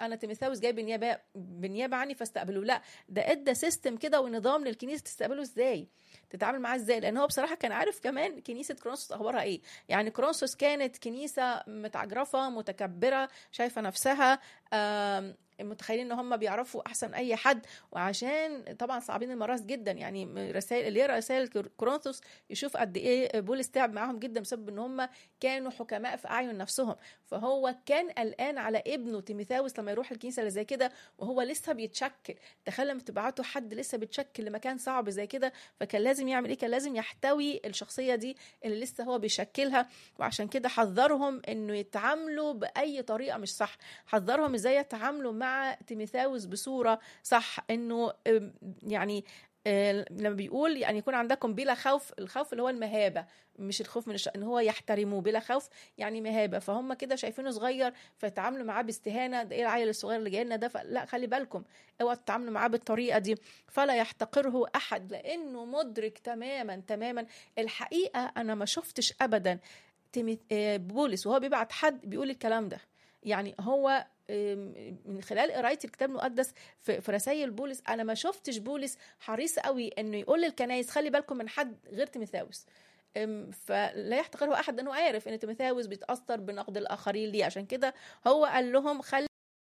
انا تيموثاوس جاي بالنيابه بالنيابه عني فاستقبلوه لا ده ادى سيستم كده ونظام للكنيسه تستقبله ازاي تتعامل معاه ازاي لان هو بصراحه كان عارف كمان كنيسه كرونسوس اخبارها ايه يعني كرونسوس كانت كنيسه متعجرفه متكبره شايفه نفسها متخيلين ان هم بيعرفوا احسن اي حد وعشان طبعا صعبين المراس جدا يعني رسائل اللي يقرا رسائل كورنثوس يشوف قد ايه بولس تعب معاهم جدا بسبب ان هم كانوا حكماء في اعين نفسهم فهو كان قلقان على ابنه تيموثاوس لما يروح الكنيسه اللي زي كده وهو لسه بيتشكل تخيل لما تبعتوا حد لسه بيتشكل لمكان صعب زي كده فكان لازم يعمل ايه كان لازم يحتوي الشخصيه دي اللي لسه هو بيشكلها وعشان كده حذرهم انه يتعاملوا باي طريقه مش صح حذرهم ازاي يتعاملوا مع تيموثاوس بصوره صح انه يعني لما بيقول يعني يكون عندكم بلا خوف الخوف اللي هو المهابه مش الخوف من الش... ان هو يحترموه بلا خوف يعني مهابه فهم كده شايفينه صغير فيتعاملوا معاه باستهانه ده ايه العيل الصغير اللي جاي لنا ده لا خلي بالكم اوعوا تتعاملوا معاه بالطريقه دي فلا يحتقره احد لانه مدرك تماما تماما الحقيقه انا ما شفتش ابدا بولس وهو بيبعت حد بيقول الكلام ده يعني هو من خلال قرايتي الكتاب المقدس في رسائل بولس انا ما شفتش بولس حريص قوي انه يقول للكنايس خلي بالكم من حد غير تيموثاوس فلا يحتقره احد انه عارف ان تيموثاوس بيتاثر بنقد الاخرين ليه عشان كده هو قال لهم خلي